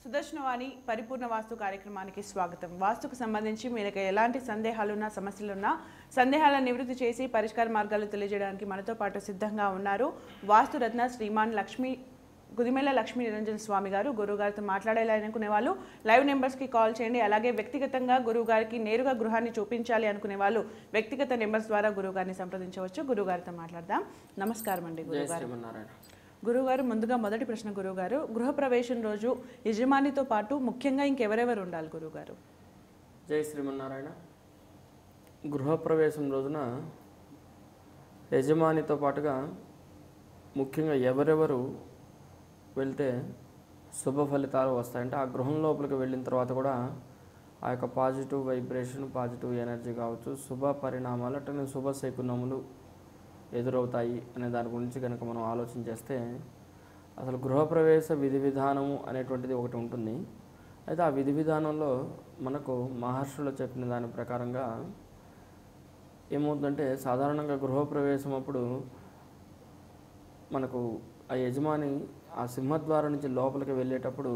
సుదర్శనవాణి పరిపూర్ణ వాస్తు కార్యక్రమానికి స్వాగతం వాస్తుకు సంబంధించి మీకు ఎలాంటి సందేహాలున్నా సమస్యలున్నా సందేహాలను నివృత్తి చేసి పరిష్కార మార్గాలు తెలియజేయడానికి మనతో పాటు సిద్ధంగా ఉన్నారు వాస్తు రత్న శ్రీమాన్ లక్ష్మీ గుదిమెల్ల లక్ష్మీ నిరంజన్ స్వామి గారు గురువు గారితో మాట్లాడాలనుకునే వాళ్ళు లైవ్ నెంబర్స్కి కాల్ చేయండి అలాగే వ్యక్తిగతంగా గురువు గారికి నేరుగా గృహాన్ని చూపించాలి అనుకునే వాళ్ళు వ్యక్తిగత నెంబర్స్ ద్వారా గురువు గారిని సంప్రదించవచ్చు గురువు గారితో మాట్లాడదాం నమస్కారం అండి జై గురువు గారు శ్రీమన్నారాయణ గురువుగారు ముందుగా మొదటి ప్రశ్న గురువుగారు గృహప్రవేశం రోజు యజమానితో పాటు ముఖ్యంగా ఇంకెవరెవరు ఉండాలి గురువుగారు జై శ్రీమన్నారాయణ గృహప్రవేశం రోజున యజమానితో పాటుగా ముఖ్యంగా ఎవరెవరు వెళ్తే శుభ ఫలితాలు వస్తాయంటే ఆ గృహం లోపలికి వెళ్ళిన తర్వాత కూడా ఆ యొక్క పాజిటివ్ వైబ్రేషన్ పాజిటివ్ ఎనర్జీ కావచ్చు శుభ పరిణామాలు అట్లనే శుభ శకునములు ఎదురవుతాయి అనే దాని గురించి కనుక మనం ఆలోచన చేస్తే అసలు గృహప్రవేశ విధి విధానము అనేటువంటిది ఒకటి ఉంటుంది అయితే ఆ విధి విధానంలో మనకు మహర్షులు చెప్పిన దాని ప్రకారంగా ఏమవుతుందంటే సాధారణంగా గృహప్రవేశం అప్పుడు మనకు ఆ యజమాని ఆ సింహద్వారం నుంచి లోపలికి వెళ్ళేటప్పుడు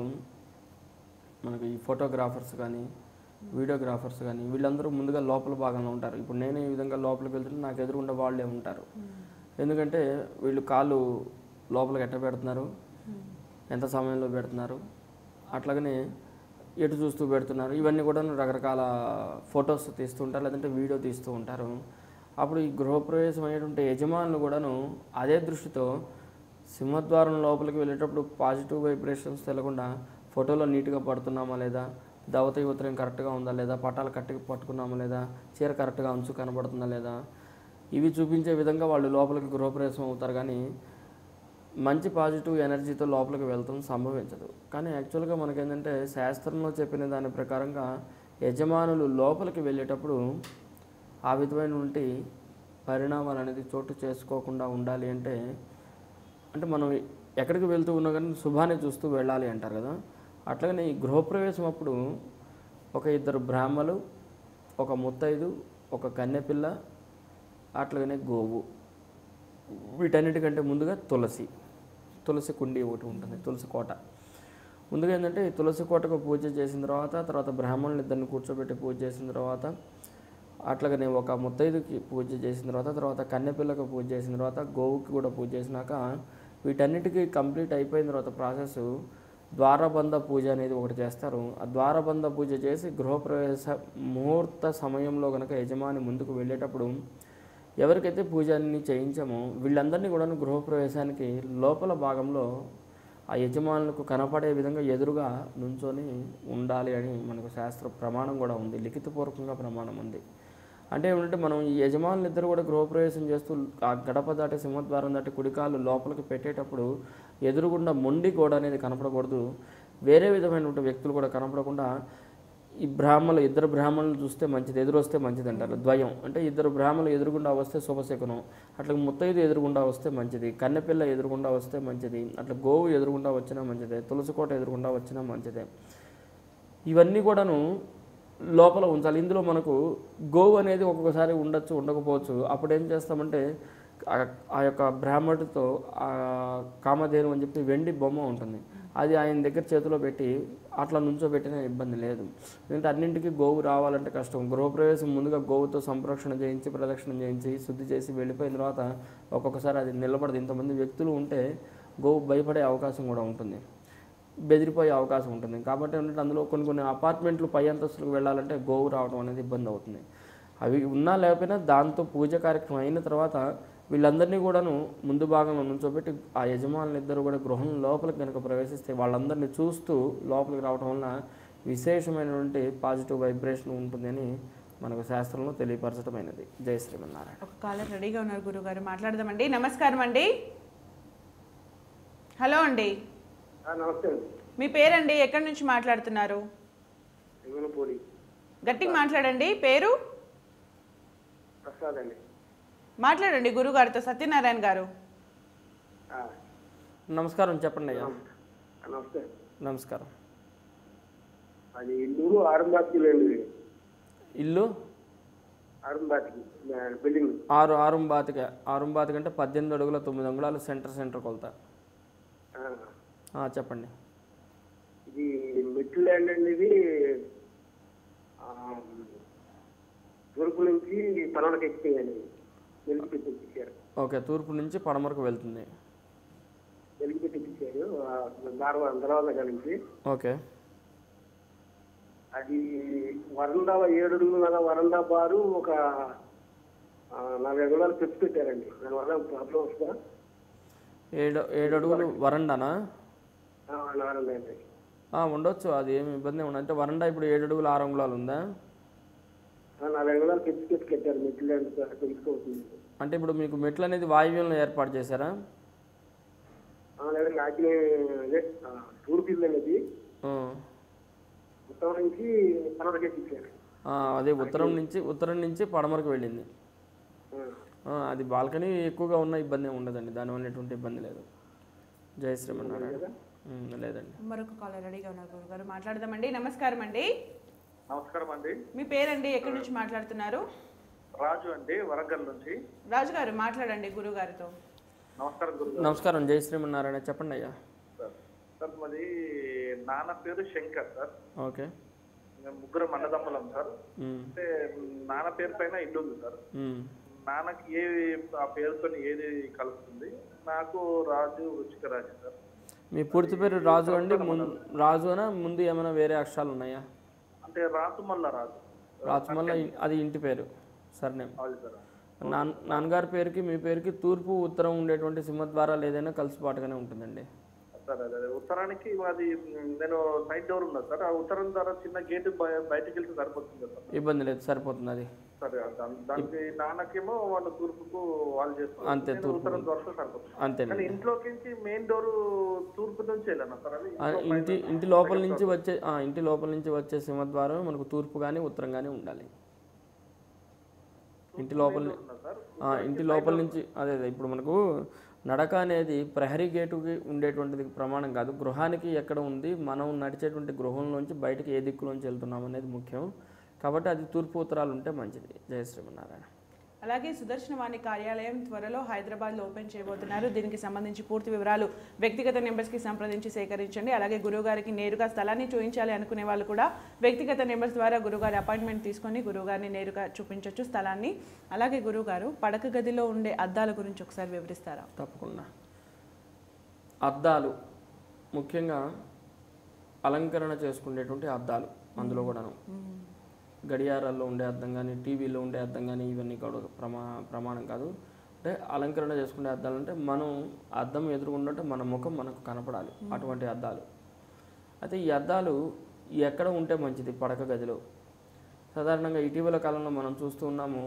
మనకు ఈ ఫోటోగ్రాఫర్స్ కానీ వీడియోగ్రాఫర్స్ కానీ వీళ్ళందరూ ముందుగా లోపల భాగంలో ఉంటారు ఇప్పుడు నేను ఈ విధంగా లోపలికి వెళ్తుంటే నాకు ఎదురుగుండా వాళ్ళే ఉంటారు ఎందుకంటే వీళ్ళు కాళ్ళు లోపలికి ఎట్ట పెడుతున్నారు ఎంత సమయంలో పెడుతున్నారు అట్లాగనే ఎటు చూస్తూ పెడుతున్నారు ఇవన్నీ కూడా రకరకాల ఫొటోస్ తీస్తూ ఉంటారు లేదంటే వీడియో తీస్తూ ఉంటారు అప్పుడు ఈ గృహప్రవేశం అయ్యేటువంటి యజమానులు కూడాను అదే దృష్టితో సింహద్వారం లోపలికి వెళ్ళేటప్పుడు పాజిటివ్ వైబ్రేషన్స్ తెలకుండా ఫోటోలో నీట్గా పడుతున్నామా లేదా దవత యువతరం కరెక్ట్గా ఉందా లేదా పటాలు కరెక్ట్గా పట్టుకున్నామా లేదా చీర కరెక్ట్గా అంచు కనబడుతుందా లేదా ఇవి చూపించే విధంగా వాళ్ళు లోపలికి గృహప్రవేశం అవుతారు కానీ మంచి పాజిటివ్ ఎనర్జీతో లోపలికి వెళ్తాం సంభవించదు కానీ యాక్చువల్గా మనకేంటంటే శాస్త్రంలో చెప్పిన దాని ప్రకారంగా యజమానులు లోపలికి వెళ్ళేటప్పుడు ఆ విధమైనటువంటి పరిణామాలు అనేది చోటు చేసుకోకుండా ఉండాలి అంటే అంటే మనం ఎక్కడికి వెళ్తూ ఉన్నా కానీ శుభాన్ని చూస్తూ వెళ్ళాలి అంటారు కదా అట్లాగనే ఈ గృహప్రవేశం అప్పుడు ఒక ఇద్దరు బ్రాహ్మలు ఒక ముత్తైదు ఒక కన్నెపిల్ల అట్లాగనే గోవు వీటన్నిటికంటే ముందుగా తులసి తులసి కుండి ఒకటి ఉంటుంది తులసి కోట ముందుగా ఏంటంటే ఈ తులసి కోటకు పూజ చేసిన తర్వాత తర్వాత బ్రాహ్మణులు ఇద్దరిని కూర్చోబెట్టి పూజ చేసిన తర్వాత అట్లాగనే ఒక ముత్తైదుకి పూజ చేసిన తర్వాత తర్వాత కన్నెపిల్లకు పూజ చేసిన తర్వాత గోవుకి కూడా పూజ చేసినాక వీటన్నిటికీ కంప్లీట్ అయిపోయిన తర్వాత ప్రాసెస్ ద్వారబంధ పూజ అనేది ఒకటి చేస్తారు ఆ ద్వారబంధ పూజ చేసి గృహప్రవేశ ముహూర్త సమయంలో కనుక యజమాని ముందుకు వెళ్ళేటప్పుడు ఎవరికైతే పూజ అన్ని చేయించామో వీళ్ళందరినీ కూడా గృహప్రవేశానికి లోపల భాగంలో ఆ యజమానులకు కనపడే విధంగా ఎదురుగా నుంచొని ఉండాలి అని మనకు శాస్త్ర ప్రమాణం కూడా ఉంది లిఖితపూర్వకంగా ప్రమాణం ఉంది అంటే ఏమంటే మనం ఈ యజమానులు ఇద్దరు కూడా గృహప్రవేశం చేస్తూ ఆ గడప దాటి సింహద్వారం దాటి కుడికాలు లోపలికి పెట్టేటప్పుడు ఎదురుగుండా మొండి గోడ అనేది కనపడకూడదు వేరే విధమైనటువంటి వ్యక్తులు కూడా కనపడకుండా ఈ బ్రాహ్మణులు ఇద్దరు బ్రాహ్మణులు చూస్తే మంచిది ఎదురు వస్తే మంచిది అంటారు ద్వయం అంటే ఇద్దరు బ్రాహ్మణులు ఎదురుగుండా వస్తే శుభశకునం అట్లా ముత్తైదు ఎదురుగుండా వస్తే మంచిది కన్నెపిల్ల ఎదురుగుండా వస్తే మంచిది అట్లా గోవు ఎదురుగుండా వచ్చినా మంచిదే తులసికోట ఎదురుగుండా వచ్చినా మంచిదే ఇవన్నీ కూడాను లోపల ఉంచాలి ఇందులో మనకు గోవు అనేది ఒక్కొక్కసారి ఉండొచ్చు ఉండకపోవచ్చు అప్పుడు ఏం చేస్తామంటే ఆ- ఆ యొక్క బ్రాహ్మణుడితో ఆ కామధేను అని చెప్పి వెండి బొమ్మ ఉంటుంది అది ఆయన దగ్గర చేతిలో పెట్టి అట్లా నుంచోబెట్టిన ఇబ్బంది లేదు ఎందుకంటే అన్నింటికి గోవు రావాలంటే కష్టం గృహప్రవేశం ముందుగా గోవుతో సంరక్షణ చేయించి ప్రదక్షిణ చేయించి శుద్ధి చేసి వెళ్ళిపోయిన తర్వాత ఒక్కొక్కసారి అది నిలబడదు ఇంతమంది వ్యక్తులు ఉంటే గోవు భయపడే అవకాశం కూడా ఉంటుంది బెదిరిపోయే అవకాశం ఉంటుంది కాబట్టి ఏంటంటే అందులో కొన్ని కొన్ని అపార్ట్మెంట్లు పై అంతస్తులకు వెళ్ళాలంటే గోవు రావడం అనేది ఇబ్బంది అవుతుంది అవి ఉన్నా లేకపోయినా దాంతో పూజ కార్యక్రమం అయిన తర్వాత వీళ్ళందరినీ కూడాను ముందు భాగంలో నుంచోబెట్టి ఆ యజమానులు ఇద్దరు కూడా గృహం లోపలికి కనుక ప్రవేశిస్తే వాళ్ళందరినీ చూస్తూ లోపలికి రావడం వలన విశేషమైనటువంటి పాజిటివ్ వైబ్రేషన్ ఉంటుందని మనకు శాస్త్రంలో తెలియపరచడమైనది జై శ్రీమన్నారాయణ ఒక కాలర్ రెడీగా ఉన్నారు గురువు గారు మాట్లాడదామండి నమస్కారం అండి హలో అండి ఆ, నమస్తే అండి మీ పేరండి ఎక్కడి నుంచి మాట్లాడుతున్నారు లింగనపూడి గట్టిగా మాట్లాడండి పేరు ప్రసాద్ అండి మాట్లాడండి గురువు గారితో సత్యనారాయణ గారు ఆ, నమస్కారం చెప్పండి అయ్యా ఆ, నమస్తే నమస్కారం అది ఇల్లు ఆరంభాత్కి లేండి ఇల్లు ఆరంభాత్కి బిల్డింగ్ ఆరు ఆరుంబాతిక ఆరుంబాతిక అంటే పద్దెనిమిది అడుగుల తొమ్మిది అంగుళాలు సెంటర్ సెంటర్ కొలత ఆ, ఆ, చెప్పండి ఇది మెట్లు ల్యాండ్ అండి ఇది ఆ, తూర్పు నుంచి పనవడకి ఎక్కిపోయాను వెలిగి పెట్టి ఎక్కించారు ఓకే తూర్పు నుంచి పడమరకు వెళ్తుంది వెలిగి పెట్టి ఎక్కించారు ఆ, దారవ దర్వాజా నుంచి ఓకే అది వరండా ఏడు అడుగుల వరండా బారు ఒక ఆ, నాలుగు అడుగులు పెట్టి పెట్టారండి దానివల్ల ప్రాబ్లం వస్తుందా ఏడు ఏడు అడుగులు వరండానా ఆ, వరండా అండి ఆ, ఉండొచ్చు అది ఏమి ఇబ్బంది ఉండదు అంటే వరండా ఇప్పుడు ఏడు అడుగులు ఆరు అంగుళాలు ఉందా ఆ, నాలుగు అడుగులు పెట్టి పెట్టి కట్టారు మెట్లు ల్యాండ్ తెలుసుకోవచ్చు అంటే ఇప్పుడు మీకు మెట్లు అనేది వాయువ్యంలో ఏర్పాటు చేశారా లేదా నాకు అదే ఆ, తూర్పు ఇల్లు అనేది ఆ. ఉత్తరం నుంచి పనవడకి ఎక్కించారు ఆ, అదే ఉత్తరం నుంచి ఉత్తరం నుంచి పడమరకు వెళ్ళింది ఆ. ఆ, అది బాల్కనీ ఎక్కువగా ఉన్న ఇబ్బంది ఏమి ఉండదండి దానివల్ల ఎటువంటి ఇబ్బంది లేదు జయ శ్రీమన్నారాయణ ఉమ్, లేదండి మరొక కాలర్ రెడీగా ఉన్నారు గురుగారు మాట్లాడదామండి నమస్కారం అండి నమస్కారం అండి మీ పేరండి ఎక్కడి నుంచి మాట్లాడుతున్నారు రాజు అండి వరంగల్ నుంచి రాజు గారు మాట్లాడండి గురుగారితో నమస్కారం గురు నమస్కారం జై శ్రీమన్నారాయణ చెప్పండి అయ్యా సార్ సార్ మాది నాన్న పేరు శంకర్ సార్ ఓకే మేము ముగ్గురు అన్నదమ్ములం సార్ ఉమ్, అంటే నాన్న పేరు పైన ఇల్లు ఉంది సార్ ఉమ్, నాన్నకి ఏ ఆ పేరుతో ఏది కలుస్తుంది నాకు రాజు రుచిక రాజు సార్ మీ పూర్తి పేరు రాజు అండి ముందు రాజు అనా ముందు ఏమైనా వేరే అక్షరాలు ఉన్నాయా అంటే రాసుమల్ల రాజు రాజు మళ్ళీ అది ఇంటి పేరు సర్నేమ్ అది సార్ నాన్న నాన్నగారి పేరుకి మీ పేరుకి తూర్పు ఉత్తరం ఉండేటువంటి సింహద్వారాలు ఏదైనా కలిసిపాటుగానే ఉంటుందండి సార్ అదే అదే. ఉత్తరానికి మాది మ్, నేను సైడ్ డోర్ ఉన్నా సార్ ఆ ఉత్తరం ద్వారా చిన్న గేట్ బయటకు వెళ్తే సరిపోతుంది సార్ ఇబ్బంది లేదు సరిపోతుంది అది సరే దాని- దానికి నాన్నకేమో వాళ్ళ తూర్పుకు వాళ్ళు చేస్తారు అంతే, నేను తూర్పు. ఉత్తరం ద్వారా సరిపోతుంది కానీ అంతేనండి ఇంట్లోకి నుంచి మెయిన్ డోర్ తూర్పు నుంచి వెళ్ళాను సార్ అది ఆ, ఇంటి ఇంటి లోపల నుంచి వచ్చే ఆ, ఇంటి లోపల నుంచి వచ్చే సింహద్వారం మనకు తూర్పు కానీ ఉత్తరం కానీ ఉండాలి ఇంటి లోపల ని- ఉన్నా సార్ ఆ, ఇంటి లోపల నుంచి అదే అదే ఇప్పుడు మనకు నడక అనేది ప్రహరీ గేటుకి ఉండేటువంటిది ప్రమాణం కాదు గృహానికి ఎక్కడ ఉంది మనం నడిచేటువంటి గృహంలోంచి బయటకి ఏ దిక్కులోంచి వెళ్తున్నాం అనేది ముఖ్యం కాబట్టి అది తూర్పు ఉత్తరాలు ఉంటే మంచిది జయ శ్రీమన్నారాయణ అలాగే సుదర్శన వాణి కార్యాలయం త్వరలో హైదరాబాద్లో ఓపెన్ చేయబోతున్నారు దీనికి సంబంధించి పూర్తి వివరాలు వ్యక్తిగత నెంబర్స్కి సంప్రదించి సేకరించండి అలాగే గురువుగారికి నేరుగా స్థలాన్ని చూపించాలి అనుకునే వాళ్ళు కూడా వ్యక్తిగత నెంబర్స్ ద్వారా గురువుగారి అపాయింట్మెంట్ తీసుకొని గురువుగారిని నేరుగా చూపించవచ్చు స్థలాన్ని అలాగే గురువుగారు పడక గదిలో ఉండే అద్దాల గురించి ఒకసారి వివరిస్తారా తప్పకుండా అద్దాలు ముఖ్యంగా అలంకరణ చేసుకునేటువంటి అద్దాలు అందులో కూడాను గడియారాల్లో ఉండే అద్దం కానీ టీవీలో ఉండే అద్దం కానీ ఇవన్నీ కూడా ప్రమా ప్రమాణం కాదు అంటే అలంకరణ చేసుకునే అద్దాలు అంటే మనం అద్దం ఎదురుగుండంటే మన ముఖం మనకు కనపడాలి అటువంటి అద్దాలు అయితే ఈ అద్దాలు ఎక్కడ ఉంటే మంచిది పడక గదిలో సాధారణంగా ఇటీవల కాలంలో మనం చూస్తూ ఉన్నాము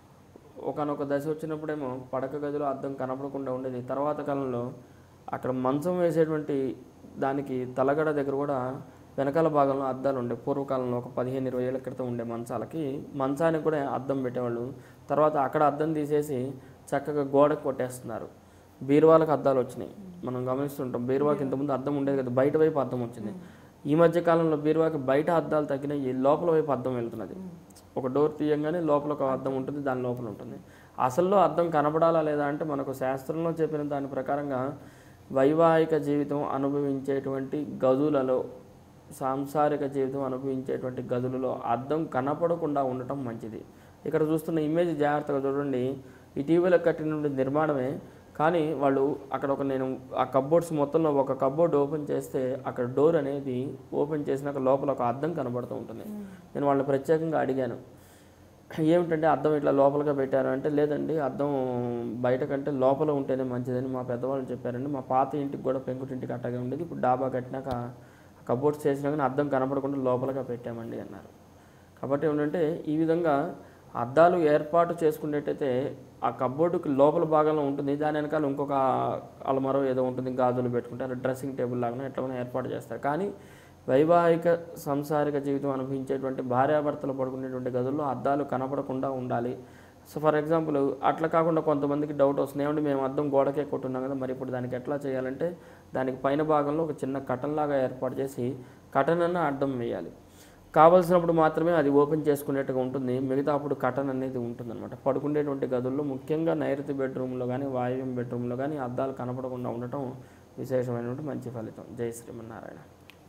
ఒకనొక దశ వచ్చినప్పుడేమో పడక గదిలో అద్దం కనపడకుండా ఉండేది తర్వాత కాలంలో అక్కడ మంచం వేసేటువంటి దానికి తలగడ దగ్గర కూడా వెనకాల భాగంలో అద్దాలు ఉండే పూర్వకాలంలో ఒక పదిహేను ఇరవై ఏళ్ళ క్రితం ఉండే మంచాలకి మంచానికి కూడా అద్దం పెట్టేవాళ్ళు తర్వాత అక్కడ అద్దం తీసేసి చక్కగా గోడకు కొట్టేస్తున్నారు బీరువాలకు అద్దాలు వచ్చినాయి మనం గమనిస్తుంటాం బీరువాకి ఇంతకుముందు అద్దం ఉండేది కదా బయట వైపు అద్దం వచ్చింది ఈ మధ్య కాలంలో బీరువాకి బయట అద్దాలు తగ్గినాయి లోపల వైపు అద్దం వెళ్తున్నది ఒక డోర్ తీయంగానే లోపల ఒక అద్దం ఉంటుంది దాని లోపల ఉంటుంది అసల్లో అద్దం కనపడాలా లేదా అంటే మనకు శాస్త్రంలో చెప్పిన దాని ప్రకారంగా వైవాహిక జీవితం అనుభవించేటువంటి గదులలో సాంసారిక జీవితం అనుభవించేటువంటి గదులలో అద్దం కనపడకుండా ఉండటం మంచిది ఇక్కడ చూస్తున్న ఇమేజ్ జాగ్రత్తగా చూడండి ఇటీవల కట్టిన నిర్మాణమే కానీ వాళ్ళు అక్కడ ఒక నేను ఆ కబ్బోర్డ్స్ మొత్తంలో ఒక కబ్బోర్డ్ ఓపెన్ చేస్తే అక్కడ డోర్ అనేది ఓపెన్ చేసినాక లోపల ఒక అద్దం కనబడుతూ ఉంటుంది నేను వాళ్ళని ప్రత్యేకంగా అడిగాను ఏమిటంటే అద్దం ఇట్లా లోపలగా పెట్టారు అంటే లేదండి అద్దం బయట కంటే లోపల ఉంటేనే మంచిదని మా పెద్దవాళ్ళు చెప్పారండి మా పాత ఇంటికి కూడా పెంకుటింటికి అట్టగే ఉండేది ఇప్పుడు డాబా కట్టినాక కబోర్డ్స్ చేసినా కానీ అద్దం కనపడకుండా లోపలగా పెట్టామండి అన్నారు కాబట్టి ఏమిటంటే ఈ విధంగా అద్దాలు ఏర్పాటు చేసుకునేటైతే ఆ కబోర్డుకి లోపల భాగంలో ఉంటుంది దాని వెనకాల ఇంకొక అలమరో ఏదో ఉంటుంది గాజులు పెట్టుకుంటారు డ్రెస్సింగ్ టేబుల్ లాగా ఎట్లా ఏర్పాటు చేస్తారు కానీ వైవాహిక సంసారిక జీవితం అనుభవించేటువంటి భార్యాభర్తలు పడుకునేటువంటి గదుల్లో అద్దాలు కనపడకుండా ఉండాలి సో ఫర్ ఎగ్జాంపుల్ అట్లా కాకుండా కొంతమందికి డౌట్ వస్తుంది ఏమంటే మేము అద్దం గోడకే కొట్టున్నాం కదా మరి ఇప్పుడు దానికి ఎట్లా చేయాలంటే దానికి పైన భాగంలో ఒక చిన్న కటన్ లాగా ఏర్పాటు చేసి కటన్ అన్న అడ్డం వేయాలి కావలసినప్పుడు మాత్రమే అది ఓపెన్ చేసుకునేట్టుగా ఉంటుంది మిగతా అప్పుడు కటన్ అనేది ఉంటుందన్నమాట పడుకునేటువంటి గదుల్లో ముఖ్యంగా నైరుతి బెడ్రూమ్లో కానీ వాయువ్యం బెడ్రూమ్లో కానీ అద్దాలు కనపడకుండా ఉండటం విశేషమైనటువంటి మంచి ఫలితం జై శ్రీమన్నారాయణ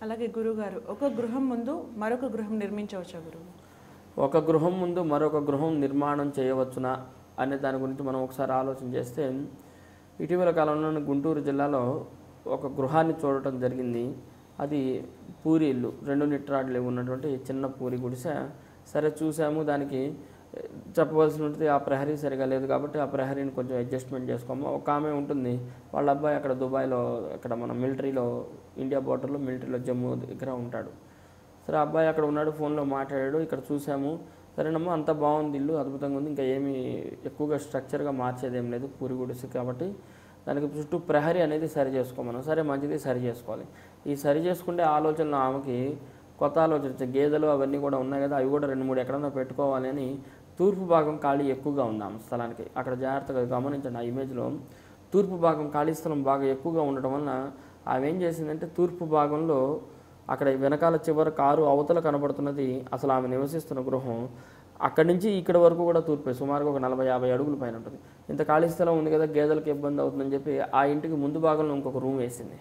అలాగే గురుగారు ఒక గృహం ముందు మరొక గృహం నిర్మించవచ్చా గురువు ఒక గృహం ముందు మరొక గృహం నిర్మాణం చేయవచ్చునా అనే దాని గురించి మనం ఒకసారి ఆలోచన చేస్తే ఇటీవల కాలంలో గుంటూరు జిల్లాలో ఒక గృహాన్ని చూడటం జరిగింది అది పూరి ఇల్లు రెండు నిట్రాడ్లు ఉన్నటువంటి చిన్న పూరి గుడిసె సరే చూసాము దానికి ఏ, చెప్పవలసి ఉంటుంది ఆ ప్రహరీ సరిగా లేదు కాబట్టి ఆ ప్రహరీని కొంచెం అడ్జస్ట్మెంట్ చేసుకోము ఒక ఆమె ఉంటుంది వాళ్ళ అబ్బాయి అక్కడ దుబాయ్లో అక్కడ మన మిలిటరీలో ఇండియా బోర్డర్లో మిలిటరీలో జమ్మూ దగ్గర ఉంటాడు సరే ఆ అబ్బాయి అక్కడ ఉన్నాడు ఫోన్లో మాట్లాడాడు ఇక్కడ చూసాము సరేనమ్మా అంత బాగుంది ఇల్లు అద్భుతంగా ఉంది ఇంకా ఏమీ ఎక్కువగా స్ట్రక్చర్గా మార్చేది ఏం లేదు పూరి గుడిసి కాబట్టి దానికి చుట్టూ ప్రహరీ అనేది సరి చేసుకోమను సరే మంచిది సరి చేసుకోవాలి ఈ సరి చేసుకుంటే ఆలోచనలు ఆమెకి కొత్త ఆలోచన వచ్చాయి. గేదెలు అవన్నీ కూడా ఉన్నాయి కదా అవి కూడా రెండు మూడు ఎక్కడన్నా పెట్టుకోవాలి అని తూర్పు భాగం ఖాళీ ఎక్కువగా ఉంది ఆమె స్థలానికి అక్కడ జాగ్రత్తగా గమనించండి ఆ ఇమేజ్లో తూర్పు భాగం ఖాళీ స్థలం బాగా ఎక్కువగా ఉండటం వలన ఆమె ఏం చేసిందంటే తూర్పు భాగంలో అక్కడ వెనకాల చివర కారు అవతల కనబడుతున్నది అసలు ఆమె నివసిస్తున్న గృహం అక్కడి నుంచి ఇక్కడ వరకు కూడా తూర్పే సుమారుగా ఒక నలభై యాభై అడుగుల పైన ఉంటుంది ఇంత ఖాళీ స్థలం ఉంది కదా గేదెలకు ఇబ్బంది అవుతుందని చెప్పి ఆ ఇంటికి ముందు భాగంలో ఇంకొక రూమ్ వేసింది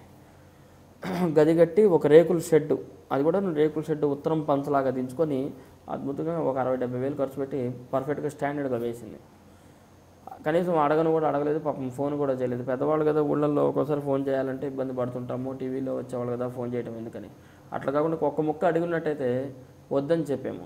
గది కట్టి ఒక రేకుల షెడ్ అది కూడా రేకుల షెడ్ ఉత్తరం పంచలాగా దించుకొని అద్భుతంగా ఒక అరవై డెబ్బై వేలు ఖర్చు పెట్టి పర్ఫెక్ట్గా స్టాండర్డ్గా వేసింది కనీసం అడగను కూడా అడగలేదు పాపం ఫోన్ కూడా చేయలేదు పెద్దవాళ్ళు కదా ఊళ్ళల్లో ఒక్కోసారి ఫోన్ చేయాలంటే ఇబ్బంది పడుతుంటాము టీవీలో వచ్చేవాళ్ళు కదా ఫోన్ చేయడం ఎందుకని అట్లా కాకుండా ఒక్క ముక్క అడిగినట్టయితే వద్దని చెప్పాము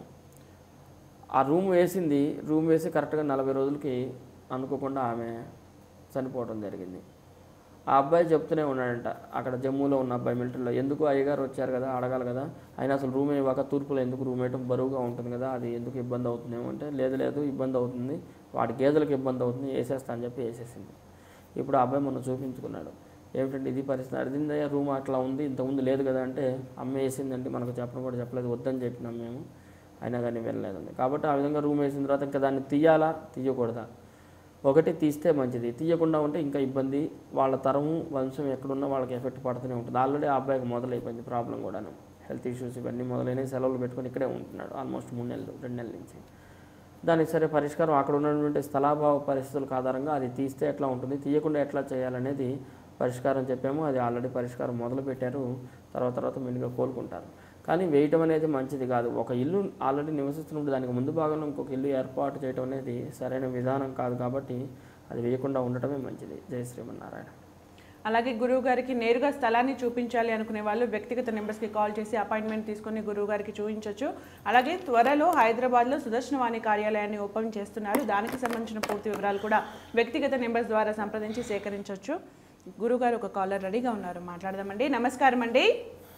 ఆ రూమ్ వేసింది రూమ్ వేసి కరెక్ట్గా నలభై రోజులకి అనుకోకుండా ఆమె చనిపోవడం జరిగింది ఆ అబ్బాయి చెప్తూనే ఉన్నాడంట అక్కడ జమ్మూలో ఉన్న అబ్బాయి మిలిటరీలో ఎందుకు అయ్యగారు వచ్చారు కదా అడగాలి కదా ఆయన అసలు రూమ్ ఇవ్వక తూర్పులో ఎందుకు రూమ్ వేయటం బరువుగా ఉంటుంది కదా అది ఎందుకు ఇబ్బంది అవుతుందేమో అంటే లేదు లేదు ఇబ్బంది అవుతుంది వాడి గేదెలకు ఇబ్బంది అవుతుంది వేసేస్తా అని చెప్పి వేసేసింది ఇప్పుడు ఆ అబ్బాయి మొన్న చూపించుకున్నాడు ఏమిటంటే ఇది పరిస్థితి అడిగిందే రూమ్ అట్లా ఉంది ఇంతకుముందు లేదు కదా అంటే అమ్మ వేసిందంటే మనకు చెప్పడం కూడా చెప్పలేదు వద్దని చెప్పినాం మేము అయినా కానీ వెళ్ళలేదండి కాబట్టి ఆ విధంగా రూమ్ వేసిన తర్వాత ఇంకా దాన్ని తీయాలా తీయకూడదా ఒకటి తీస్తే మంచిది తీయకుండా ఉంటే ఇంకా ఇబ్బంది వాళ్ళ తరము వంశం ఎక్కడున్నా వాళ్ళకి ఎఫెక్ట్ పడుతూనే ఉంటుంది ఆల్రెడీ ఆ అబ్బాయికి మొదలైపోయింది ప్రాబ్లం కూడాను హెల్త్ ఇష్యూస్ ఇవన్నీ మొదలైనవి సెలవులు పెట్టుకొని ఇక్కడే ఉంటున్నాడు ఆల్మోస్ట్ మూడు నెలలు రెండు నెలల నుంచి దానికి సరే పరిష్కారం అక్కడ ఉన్నటువంటి స్థలాభావ పరిస్థితులకు ఆధారంగా అది తీస్తే ఎట్లా ఉంటుంది తీయకుండా ఎట్లా చేయాలనేది పరిష్కారం చెప్పాము అది ఆల్రెడీ పరిష్కారం మొదలు పెట్టారు తర్వాత తర్వాత మెల్లిగా కోలుకుంటారు కానీ వేయటం అనేది మంచిది కాదు ఒక ఇల్లు ఆల్రెడీ నివసిస్తున్నప్పుడు దానికి ముందు భాగంలో ఇంకొక ఇల్లు ఏర్పాటు చేయడం అనేది సరైన విధానం కాదు కాబట్టి అది వేయకుండా ఉండటమే మంచిది జై శ్రీమన్నారాయణ అలాగే గురువు గారికి నేరుగా స్థలాన్ని చూపించాలి అనుకునే వాళ్ళు వ్యక్తిగత నెంబర్స్కి కాల్ చేసి అపాయింట్మెంట్ తీసుకొని గురువు గారికి చూపించవచ్చు అలాగే త్వరలో హైదరాబాద్లో సుదర్శనవాణి కార్యాలయాన్ని ఓపెన్ చేస్తున్నారు దానికి సంబంధించిన పూర్తి వివరాలు కూడా వ్యక్తిగత నెంబర్స్ ద్వారా సంప్రదించి సేకరించవచ్చు గురుగారు ఒక కాలర్ రెడీగా ఉన్నారు మాట్లాడదామండి నమస్కారం అండి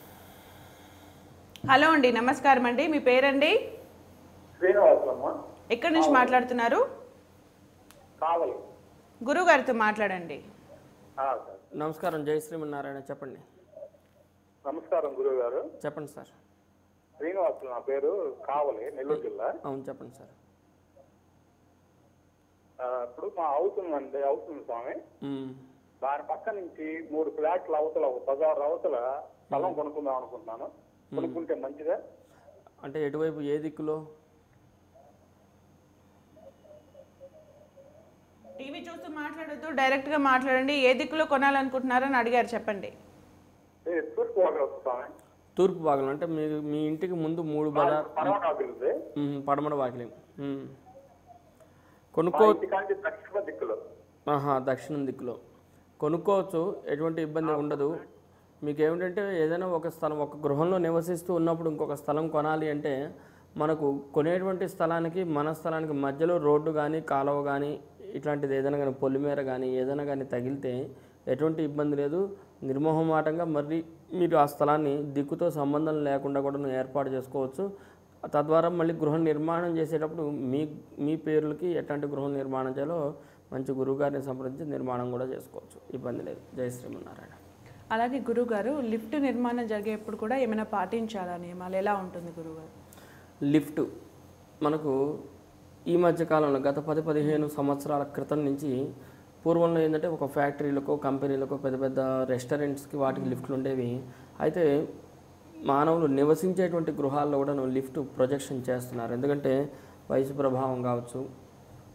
హలో అండి నమస్కారం అండి మీ పేరండి శ్రీనివాసమ్మ ఎక్కడి నుంచి మాట్లాడుతున్నారు కావాలి గురుగారితో మాట్లాడండి సార్ నమస్కారం జై శ్రీమన్నారాయణ చెప్పండి నమస్కారం గురువు గారు చెప్పండి సార్ శ్రీనివాసులు నా పేరు కావలి నెల్లూరు జిల్లా అవును చెప్పండి సార్ ఆ, ఇప్పుడు మా హౌస్ ఉందండి హౌస్ ఉంది స్వామి మ్మ్. దాని పక్క నుంచి మూడు ఫ్లాట్ల అవతల ఒక పదహారు అవతల స్థలం కొనుక్కుందాం అనుకుంటున్నాను కొనుక్కుంటే మంచిదా అంటే ఎటువైపు ఏ దిక్కులో టీవీ చూస్తూ మాట్లాడొద్దు డైరెక్ట్గా మాట్లాడండి ఏ దిక్కులో కొనాలనుకుంటున్నారని అడిగారు చెప్పండి ఏ, తూర్పు వాటర్ వస్తుంది స్వామి తూర్పు భాగంలో అంటే మీ మీ ఇంటికి ముందు మూడు బజార్ పర్వత ఆపిల్ది మ్మ్, పడమర వాకిలి మ్మ్. మా కొనుక్కో ఇంటికాంటి దక్షిణ దిక్కులో ఆహా దక్షిణం దిక్కులో కొనుక్కోవచ్చు ఎటువంటి ఇబ్బంది ఉండదు మీకు ఏమిటంటే ఏదైనా ఒక స్థలం ఒక గృహంలో నివసిస్తూ ఉన్నప్పుడు ఇంకొక స్థలం కొనాలి అంటే మనకు కొనేటువంటి స్థలానికి మన స్థలానికి మధ్యలో రోడ్డు కానీ కాలువ కానీ ఇట్లాంటిది ఏదైనా కానీ పొలిమేర కానీ ఏదైనా కానీ తగిలితే ఎటువంటి ఇబ్బంది లేదు నిర్మోహమాటంగా మరి మీరు ఆ స్థలాన్ని దిక్కుతో సంబంధం లేకుండా కూడా ఏర్పాటు చేసుకోవచ్చు తద్వారా మళ్ళీ గృహ నిర్మాణం చేసేటప్పుడు మీ మీ పేర్లకి ఎట్లాంటి గృహ నిర్మాణం చేయాలో మంచి గురువుగారిని సంప్రదించి నిర్మాణం కూడా చేసుకోవచ్చు ఇబ్బంది లేదు జై శ్రీమన్నారాయణ అలాగే గురుగారు లిఫ్ట్ నిర్మాణం జరిగేప్పుడు కూడా ఏమైనా పాటించాలా నియమాలు ఎలా ఉంటుంది గురుగారు లిఫ్ట్ మనకు ఈ మధ్య కాలంలో గత పది పదిహేను సంవత్సరాల క్రితం నుంచి పూర్వంలో ఏంటంటే ఒక ఫ్యాక్టరీలకు కంపెనీలకు పెద్ద పెద్ద రెస్టారెంట్స్కి వాటికి లిఫ్ట్లు ఉండేవి అయితే మానవులు నివసించేటువంటి గృహాల్లో కూడా లిఫ్ట్ ప్రొజెక్షన్ చేస్తున్నారు ఎందుకంటే వయసు ప్రభావం కావచ్చు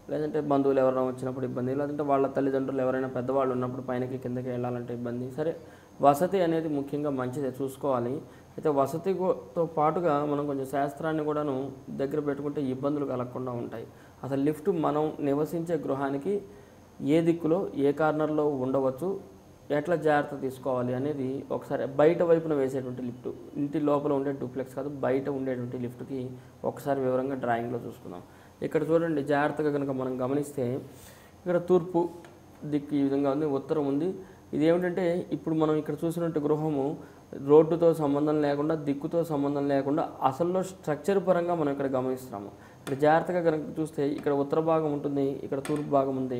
లేదంటే బంధువులు ఎవరైనా వచ్చినప్పుడు ఇబ్బంది లేదంటే వాళ్ళ తల్లిదండ్రులు ఎవరైనా పెద్దవాళ్ళు ఉన్నప్పుడు పైనకి కిందకి వెళ్ళాలంటే ఇబ్బంది సరే వసతి అనేది ముఖ్యంగా మంచిదే చూసుకోవాలి అయితే వసతితో పాటుగా మనం కొంచెం శాస్త్రాన్ని కూడాను దగ్గర పెట్టుకుంటే ఇబ్బందులు కలగకుండా ఉంటాయి అసలు లిఫ్ట్ మనం నివసించే గృహానికి ఏ దిక్కులో ఏ కార్నర్లో ఉండవచ్చు ఎట్లా జాగ్రత్త తీసుకోవాలి అనేది ఒకసారి బయట వైపున వేసేటువంటి లిఫ్ట్ ఇంటి లోపల ఉండే డూప్లెక్స్ కాదు బయట ఉండేటువంటి లిఫ్ట్కి ఒకసారి వివరంగా డ్రాయింగ్లో చూసుకుందాం ఇక్కడ చూడండి జాగ్రత్తగా కనుక మనం గమనిస్తే ఇక్కడ తూర్పు దిక్కు ఈ విధంగా ఉంది ఉత్తరం ఉంది ఇది ఏమిటంటే ఇప్పుడు మనం ఇక్కడ చూసినట్టు గృహము రోడ్డుతో సంబంధం లేకుండా దిక్కుతో సంబంధం లేకుండా అసల్లో స్ట్రక్చర్ పరంగా మనం ఇక్కడ గమనిస్తున్నాము ఇక్కడ జాగ్రత్తగా కనుక చూస్తే ఇక్కడ ఉత్తర భాగం ఉంటుంది ఇక్కడ తూర్పు భాగం ఉంది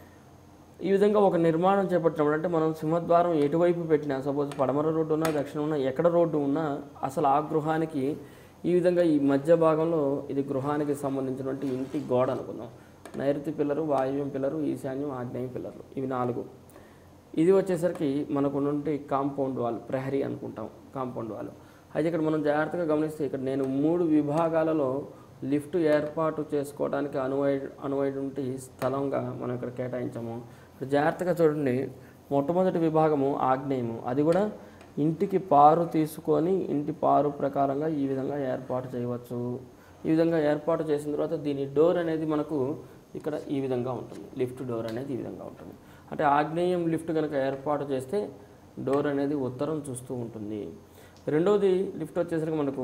ఈ విధంగా ఒక నిర్మాణం చేపట్టినప్పుడు అంటే మనం సింహద్వారం ఎటువైపు పెట్టినా సపోజ్ పడమర రోడ్డు ఉన్నా దక్షిణం ఉన్నా ఎక్కడ రోడ్డు ఉన్నా అసలు ఆ గృహానికి ఈ విధంగా ఈ మధ్య భాగంలో ఇది గృహానికి సంబంధించినటువంటి ఇంటి గోడ అనుకుందాం నైరుతి పిల్లరు వాయువ్యం పిల్లరు ఈశాన్యం ఆగ్నేయ పిల్లర్లు ఇవి నాలుగు ఇది వచ్చేసరికి మనకు ఉన్నటువంటి కాంపౌండ్ వాల్ ప్రహరీ అనుకుంటాం కాంపౌండ్ వాల్ అయితే ఇక్కడ మనం జాగ్రత్తగా గమనిస్తే ఇక్కడ నేను మూడు విభాగాలలో లిఫ్ట్ ఏర్పాటు చేసుకోవడానికి అనువై అనువైనటువంటి స్థలంగా మనం ఇక్కడ కేటాయించాము ఇక్కడ జాగ్రత్తగా చూడండి మొట్టమొదటి విభాగము ఆగ్నేయము అది కూడా ఇంటికి పారు తీసుకొని ఇంటి పారు ప్రకారంగా ఈ విధంగా ఏర్పాటు చేయవచ్చు ఈ విధంగా ఏర్పాటు చేసిన తర్వాత దీని డోర్ అనేది మనకు ఇక్కడ ఈ విధంగా ఉంటుంది లిఫ్ట్ డోర్ అనేది ఈ విధంగా ఉంటుంది అంటే ఆగ్నేయం లిఫ్ట్ కనుక ఏర్పాటు చేస్తే డోర్ అనేది ఉత్తరం చూస్తూ ఉంటుంది రెండవది లిఫ్ట్ వచ్చేసరికి మనకు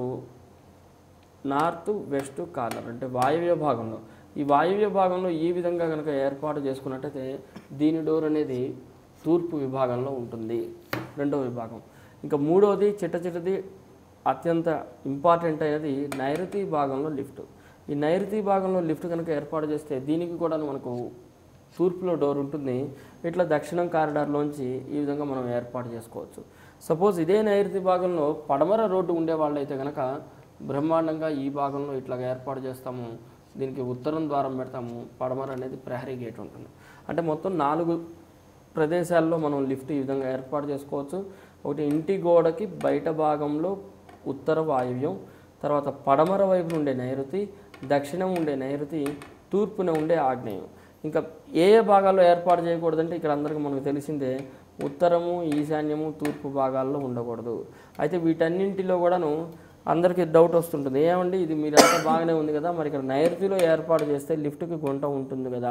నార్త్ వెస్ట్ కార్నర్ అంటే వాయువ్య భాగంలో ఈ వాయువ్య భాగంలో ఈ విధంగా కనుక ఏర్పాటు చేసుకున్నట్టయితే దీని డోర్ అనేది తూర్పు విభాగంలో ఉంటుంది రెండవ విభాగం ఇంకా మూడవది చిట్ట చిట్టది అత్యంత ఇంపార్టెంట్ అయినది నైరుతి భాగంలో లిఫ్ట్ ఈ నైరుతి భాగంలో లిఫ్ట్ కనుక ఏర్పాటు చేస్తే దీనికి కూడా మనకు తూర్పులో డోర్ ఉంటుంది ఇట్లా దక్షిణం కారిడార్లోంచి ఈ విధంగా మనం ఏర్పాటు చేసుకోవచ్చు సపోజ్ ఇదే నైరుతి భాగంలో పడమర రోడ్డు ఉండే వాళ్ళైతే కనుక బ్రహ్మాండంగా ఈ భాగంలో ఇట్లా ఏర్పాటు చేస్తాము దీనికి ఉత్తరం ద్వారం పెడతాము పడమర అనేది ప్రహరీ గేట్ ఉంటుంది అంటే మొత్తం నాలుగు ప్రదేశాల్లో మనం లిఫ్ట్ ఈ విధంగా ఏర్పాటు చేసుకోవచ్చు ఒకటి ఇంటి గోడకి బయట భాగంలో ఉత్తర వాయువ్యం తర్వాత పడమర వైపున ఉండే నైరుతి దక్షిణం ఉండే నైరుతి తూర్పున ఉండే ఆగ్నేయం ఇంకా ఏ ఏ భాగాల్లో ఏర్పాటు చేయకూడదంటే ఇక్కడ అందరికీ మనకు తెలిసిందే ఉత్తరము ఈశాన్యము తూర్పు భాగాల్లో ఉండకూడదు అయితే వీటన్నింటిలో కూడాను అందరికీ డౌట్ వస్తుంటుంది ఏమండి ఇది మీరంతా బాగానే ఉంది కదా మరి ఇక్కడ నైరుతిలో ఏర్పాటు చేస్తే లిఫ్ట్కి గుంట ఉంటుంది కదా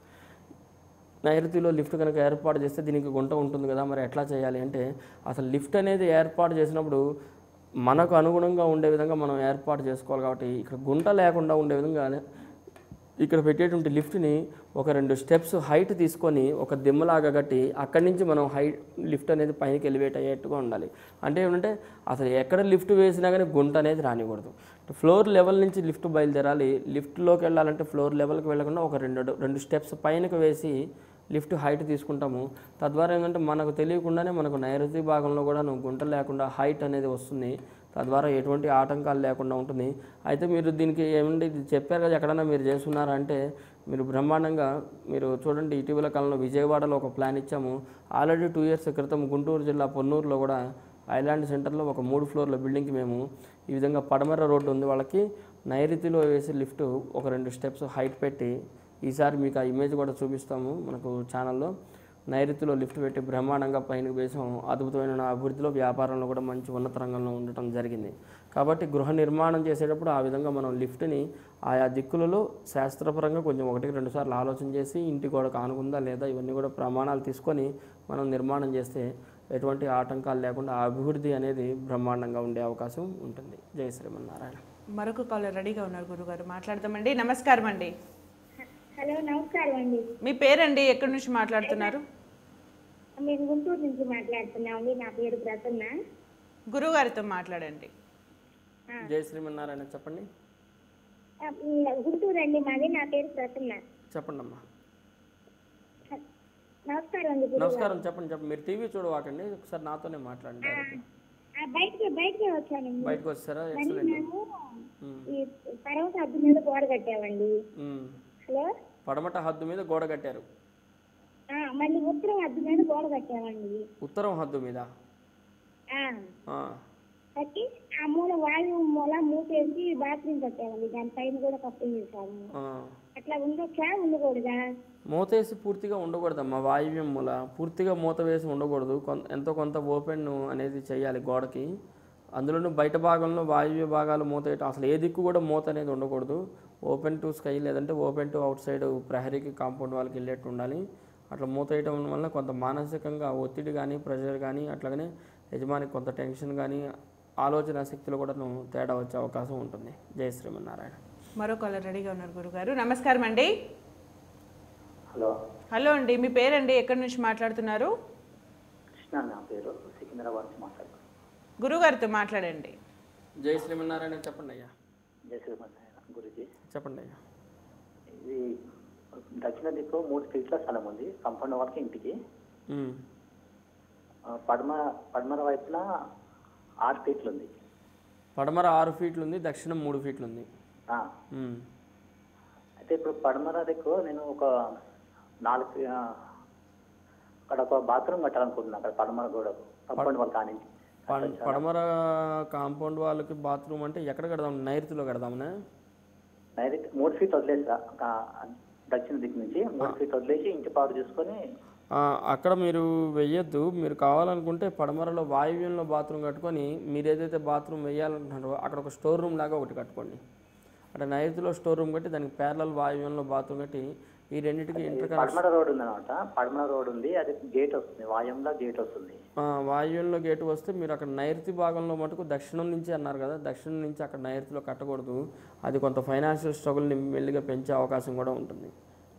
నైరుతిలో లిఫ్ట్ కనుక ఏర్పాటు చేస్తే దీనికి గుంట ఉంటుంది కదా మరి ఎట్లా చేయాలి అంటే అసలు లిఫ్ట్ అనేది ఏర్పాటు చేసినప్పుడు మనకు అనుగుణంగా ఉండే విధంగా మనం ఏర్పాటు చేసుకోవాలి కాబట్టి ఇక్కడ గుంట లేకుండా ఉండే విధంగా ఇక్కడ పెట్టేటువంటి లిఫ్ట్ని ఒక రెండు స్టెప్స్ హైట్ తీసుకొని ఒక దిమ్మలాగా కట్టి అక్కడి నుంచి మనం హైట్ లిఫ్ట్ అనేది పైకి ఎలివేట్ అయ్యేట్టుగా ఉండాలి అంటే ఏమంటే అసలు ఎక్కడ లిఫ్ట్ వేసినా కానీ గుంట అనేది రానికూడదు ఫ్లోర్ లెవెల్ నుంచి లిఫ్ట్ బయలుదేరాలి లిఫ్ట్లోకి వెళ్ళాలంటే ఫ్లోర్ లెవెల్కి వెళ్ళకుండా ఒక రెండు రెండు స్టెప్స్ పైనకి వేసి లిఫ్ట్ హైట్ తీసుకుంటాము తద్వారా ఏంటంటే మనకు తెలియకుండానే మనకు నైరుతి భాగంలో కూడా గుంట లేకుండా హైట్ అనేది వస్తుంది తద్వారా ఎటువంటి ఆటంకాలు లేకుండా ఉంటుంది అయితే మీరు దీనికి ఏమంటే ఇది చెప్పారు కదా ఎక్కడైనా మీరు చేస్తున్నారా అంటే మీరు బ్రహ్మాండంగా మీరు చూడండి ఇటీవల కాలంలో విజయవాడలో ఒక ప్లాన్ ఇచ్చాము ఆల్రెడీ టూ ఇయర్స్ క్రితం గుంటూరు జిల్లా పొన్నూరులో కూడా ఐలాండ్ సెంటర్లో ఒక మూడు ఫ్లోర్ల బిల్డింగ్కి మేము ఈ విధంగా పడమర రోడ్డు ఉంది వాళ్ళకి నైరుతిలో వేసి లిఫ్ట్ ఒక రెండు స్టెప్స్ హైట్ పెట్టి ఈసారి మీకు ఆ ఇమేజ్ కూడా చూపిస్తాము మనకు ఛానల్లో నైరుతిలో లిఫ్ట్ పెట్టి బ్రహ్మాండంగా పైన వేసాం అద్భుతమైన అభివృద్ధిలో వ్యాపారంలో కూడా మంచి ఉన్నత రంగంలో ఉండటం జరిగింది కాబట్టి గృహ నిర్మాణం చేసేటప్పుడు ఆ విధంగా మనం లిఫ్ట్ని ఆయా దిక్కులలో శాస్త్రపరంగా కొంచెం ఒకటికి రెండు సార్లు ఆలోచన చేసి ఇంటి గోడకు ఆనుకుందా లేదా ఇవన్నీ కూడా ప్రమాణాలు తీసుకొని మనం నిర్మాణం చేస్తే ఎటువంటి ఆటంకాలు లేకుండా ఆ అభివృద్ధి అనేది బ్రహ్మాండంగా ఉండే అవకాశం ఉంటుంది జై శ్రీమన్నారాయణ మరొక కాలర్ రెడీగా ఉన్నారు గురుగారు మాట్లాడతామండి నమస్కారం అండి హలో నమస్కారం అండి మీ పేరండి ఎక్కడి నుంచి మాట్లాడుతున్నారు మేము గుంటూరు నుంచి మాట్లాడుతున్నామండి నా పేరు ప్రసన్న గురుగారితో మాట్లాడండి జై శ్రీమన్నారాయణ చెప్పండి ఆ, ఉమ్, గుంటూరు అండి మాది నా పేరు ప్రసన్న చెప్పండి అమ్మా నమస్కారం అండి గురువు నమస్కారం చెప్పండి చెప్పండి మీరు టీవీ చూడవాకండి ఒకసారి నాతోనే మాట్లాడండి డైరెక్ట్గా. ఆ, బయటికి బయటికి వచ్చానండి బయటకు వచ్చారా మళ్ళీ ఎక్సలెంట్ మేము ఈ పర్వత అద్దు మీద గోడ కట్టామండి హలో పడమట హద్దు మీద గోడ కట్టారు ఆ, మళ్ళీ ఉత్తరం అద్దు మీద గోడ కట్టామండి ఉత్తరం హద్దు మీద ఆ, ఆ, కట్టి ఆ మూల వాయువు మూల మూసేసి బాత్రూమ్ కట్టామండి దాని పైన కూడా కప్పి చేసాము ఆ, అట్లా ఉండొచ్చా ఉండకూడదా మూత వేసి పూర్తిగా ఉండకూడదమ్మా వాయువ్యం మూల పూర్తిగా మూత వేసి ఉండకూడదు కొంత ఎంతో కొంత ఓపెన్ అనేది చేయాలి గోడకి అందులోనూ బయట భాగంలో వాయువ్య భాగాలు మూత వేయటం అసలు ఏ దిక్కు కూడా మూత అనేది ఉండకూడదు ఓపెన్ టు స్కై లేదంటే ఓపెన్ టు అవుట్ సైడ్ ప్రహరీకి కాంపౌండ్ వాళ్ళకి వెళ్ళేట్టు ఉండాలి అట్లా మూత వేయటం వల్ల కొంత మానసికంగా ఒత్తిడి కానీ ప్రెషర్ కానీ అట్లాగనే యజమానికి కొంత టెన్షన్ కానీ ఆలోచన శక్తిలో కూడా తేడా వచ్చే అవకాశం ఉంటుంది జయ శ్రీమన్నారాయణ మరో కాలర్ రెడీగా ఉన్నారు గురుగారు నమస్కారం అండి హలో హలో అండి మీ పేరండి ఎక్కడి నుంచి మాట్లాడుతున్నారు కృష్ణ నా పేరు సికింద్రాబాద్ నుంచి మాట్లాడుతున్నాను గురుగారితో మాట్లాడండి జై శ్రీమన్నారాయణ చెప్పండి అయ్యా జయ శ్రీమన్నారాయణ గురుజీ చెప్పండి అయ్యా ఇది దక్షిణ దిక్కు మూడు ఫీట్ల స్థలం ఉంది కంపౌండ్ వాళ్ళకి ఇంటికి ఉమ్. ఆ, పడమ పడమర వైపున ఆరు ఫీట్లు ఉంది పడమర ఆరు ఫీట్లు ఉంది దక్షిణం మూడు ఫీట్లు ఉంది ఆ, ఉమ్. అయితే ఇప్పుడు పడమర దిక్కు నేను ఒక నాలుగు ఫీ- ఆ, అక్కడ ఒక బాత్రూమ్ కట్టాలనుకుంటున్నాను అక్కడ పడమర కూడా కంపౌండ్ వాళ్ళ కానించి పడ- పడమర కాంపౌండ్ వాళ్ళకి బాత్రూమ్ అంటే ఎక్కడ కడదాం నైరుతిలో కడదామనే డైరెక్ట్ మూడు ఫీట్ వదిలేసా ఆ, దక్షిణ దిక్కు నుంచి మూడు ఫీట్ వదిలేసి ఇంటి పాడు చూసుకొని ఆ, అక్కడ మీరు వెయ్యొద్దు మీరు కావాలనుకుంటే పడమరలో వాయువ్యంలో బాత్రూమ్ కట్టుకొని మీరు ఏదైతే బాత్రూమ్ వేయాలనుకుంటున్నారో అక్కడ ఒక స్టోర్ రూమ్ లాగా ఒకటి కట్టుకోండి అంటే నైరుతిలో స్టోర్ రూమ్ కట్టి దానికి పేర్లల్ వాయువ్యంలో బాత్రూమ్ కట్టి ఈ రెండింటికి ఇంటర్ పడమర రోడ్ ఉంది అనమాట పడమర రోడ్ ఉంది అది గేట్ వస్తుంది వాయుంలో గేట్ వస్తుంది వాయువ్యంలో గేటు వస్తే మీరు అక్కడ నైరుతి భాగంలో మటుకు దక్షిణం నుంచి అన్నారు కదా దక్షిణం నుంచి అక్కడ నైరుతిలో కట్టకూడదు అది కొంత ఫైనాన్షియల్ స్ట్రగుల్ని మెల్లిగా పెంచే అవకాశం కూడా ఉంటుంది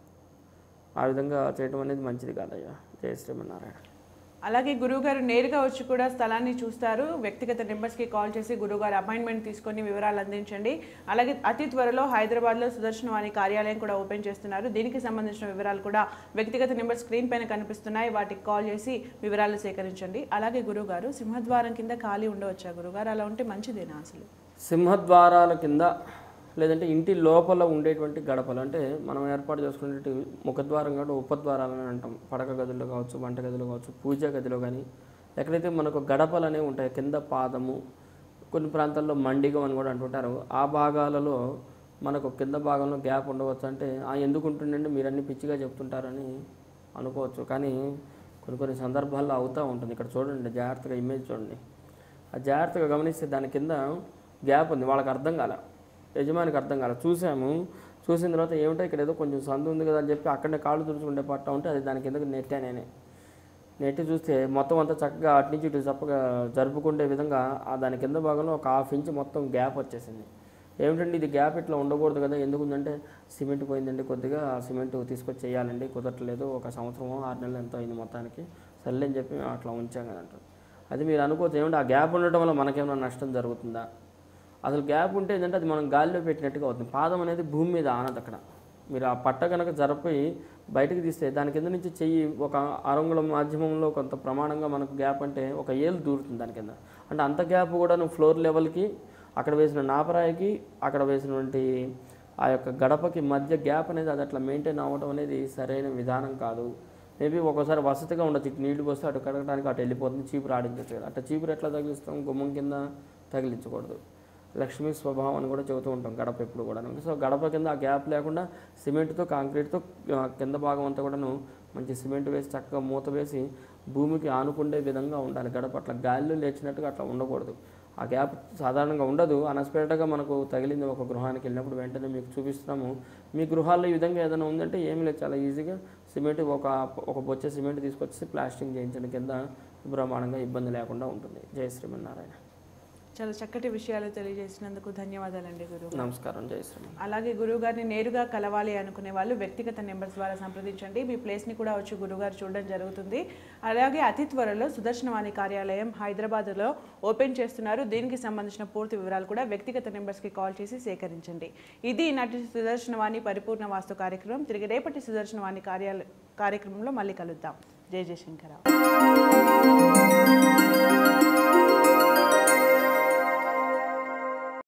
ఆ విధంగా చేయడం అనేది మంచిది కాదయ్యా జయ శ్రీమన్నారాయణ అలాగే గురువుగారు నేరుగా వచ్చి కూడా స్థలాన్ని చూస్తారు వ్యక్తిగత నెంబర్స్కి కాల్ చేసి గురువుగారు అపాయింట్మెంట్ తీసుకొని వివరాలు అందించండి అలాగే అతి త్వరలో హైదరాబాద్లో సుదర్శన వాణి కార్యాలయం కూడా ఓపెన్ చేస్తున్నారు దీనికి సంబంధించిన వివరాలు కూడా వ్యక్తిగత నెంబర్ స్క్రీన్ పైన కనిపిస్తున్నాయి వాటికి కాల్ చేసి వివరాలు సేకరించండి అలాగే గురువుగారు సింహద్వారం కింద ఖాళీ ఉండవచ్చా గురుగారు అలా ఉంటే మంచిదేనా అసలు సింహద్వారాల కింద లేదంటే ఇంటి లోపల ఉండేటువంటి గడపలు అంటే మనం ఏర్పాటు చేసుకునే ముఖద్వారం కాదు ఉపద్వారాలని అంటాం పడక గదుల్లో కావచ్చు వంట గదిలో కావచ్చు పూజా గదిలో కానీ ఎక్కడైతే మనకు గడపలు అనేవి ఉంటాయి కింద పాదము కొన్ని ప్రాంతాల్లో మండిగం అని కూడా అంటుంటారు ఆ భాగాలలో మనకు కింద భాగంలో గ్యాప్ ఉండవచ్చు అంటే ఆ ఎందుకు ఉంటుందంటే మీరు అన్ని పిచ్చిగా చెప్తుంటారని అనుకోవచ్చు కానీ కొన్ని కొన్ని సందర్భాల్లో అవుతూ ఉంటుంది ఇక్కడ చూడండి జాగ్రత్తగా ఇమేజ్ చూడండి ఆ జాగ్రత్తగా గమనిస్తే దాని కింద గ్యాప్ ఉంది వాళ్ళకి అర్థం కాల యజమానికి అర్థం కాల చూసాము చూసిన తర్వాత ఏమిటో ఇక్కడ ఏదో కొంచెం సందు ఉంది కదా అని చెప్పి అక్కడనే కాళ్ళు తుడుచుకుంటే పట్ట ఉంటే అది దాని కిందకి నెట్టా నేనే నెట్టి చూస్తే మొత్తం అంతా చక్కగా అటు నుంచి ఇటు చక్కగా జరుపుకుండే విధంగా ఆ దాని కింద భాగంలో ఒక హాఫ్ ఇంచ్ మొత్తం గ్యాప్ వచ్చేసింది ఏమిటండి ఇది గ్యాప్ ఇట్లా ఉండకూడదు కదా ఎందుకుందంటే సిమెంట్ పోయిందండి కొద్దిగా ఆ సిమెంట్ తీసుకొచ్చి చేయాలండి కుదరట్లేదు ఒక సంవత్సరం ఆరు నెలలు ఎంతో అయింది మొత్తానికి సర్లే అని చెప్పి మేము అట్లా ఉంచాం కదా అంటారు అది మీరు అనుకోవచ్చు ఏమంటే ఆ గ్యాప్ ఉండటం వల్ల మనకేమైనా నష్టం జరుగుతుందా అసలు గ్యాప్ ఉంటే ఏంటంటే అది మనం గాలిలో పెట్టినట్టుగా అవుతుంది పాదం అనేది భూమి మీద ఆనదు అక్కడ మీరు ఆ పట్ట కనుక జరపి బయటకు తీస్తే దాని కింద నుంచి చెయ్యి ఒక అరంగుళం మాధ్యమంలో కొంత ప్రమాణంగా మనకు గ్యాప్ అంటే ఒక ఏలు దూరుతుంది దాని కింద అంటే అంత గ్యాప్ కూడా నువ్వు ఫ్లోర్ లెవెల్కి అక్కడ వేసిన నాపరాయికి అక్కడ వేసినటువంటి ఆ యొక్క గడపకి మధ్య గ్యాప్ అనేది అది అట్లా మెయింటైన్ అవ్వడం అనేది సరైన విధానం కాదు మేబీ ఒక్కోసారి వసతిగా ఉండొచ్చు ఇటు నీళ్లు పోస్తే అటు కడగడానికి అటు వెళ్ళిపోతుంది చీపురు ఆడించచ్చు కదా అట్లా చీపురు ఎట్లా తగిలిస్తాం గుమ్మం కింద తగిలించకూడదు లక్ష్మీ స్వభావం అని కూడా చెబుతూ ఉంటాం గడప ఎప్పుడు కూడా సో గడప కింద ఆ గ్యాప్ లేకుండా సిమెంట్తో కాంక్రీట్తో ఆ, కింద భాగం అంతా కూడాను మంచి సిమెంట్ వేసి చక్కగా మూత వేసి భూమికి ఆనుకుండే విధంగా ఉండాలి గడప అట్లా గాలిలో లేచినట్టుగా అట్లా ఉండకూడదు ఆ గ్యాప్ సాధారణంగా ఉండదు అన్ఎక్స్పెక్టెడ్గా మనకు తగిలింది ఒక గృహానికి వెళ్ళినప్పుడు వెంటనే మీకు చూపిస్తున్నాము మీ గృహాల్లో ఈ విధంగా ఏదైనా ఉందంటే ఏమీ లేదు చాలా ఈజీగా సిమెంట్ ఒక ఒక బొచ్చే సిమెంట్ తీసుకొచ్చి ప్లాస్టింగ్ చేయించడం కింద బ్రహ్మాండంగా ఇబ్బంది లేకుండా ఉంటుంది జయ శ్రీమన్నారాయణ చాలా చక్కటి విషయాలు తెలియజేసినందుకు ధన్యవాదాలండి గురువు నమస్కారం జయ శ్రీమన్నారాయణ అలాగే గురువు గారిని నేరుగా కలవాలి అనుకునే వాళ్ళు వ్యక్తిగత నెంబర్స్ ద్వారా సంప్రదించండి మీ ప్లేస్ని కూడా వచ్చి గురువుగారు చూడడం జరుగుతుంది అలాగే అతి త్వరలో సుదర్శనవాణి కార్యాలయం హైదరాబాద్లో ఓపెన్ చేస్తున్నారు దీనికి సంబంధించిన పూర్తి వివరాలు కూడా వ్యక్తిగత నెంబర్స్కి కాల్ చేసి సేకరించండి ఇది నాటి సుదర్శనవాణి పరిపూర్ణ వాస్తు కార్యక్రమం తిరిగి రేపటి సుదర్శనవాణి కార్యాల కార్యక్రమంలో మళ్ళీ కలుద్దాం జై జయశంకర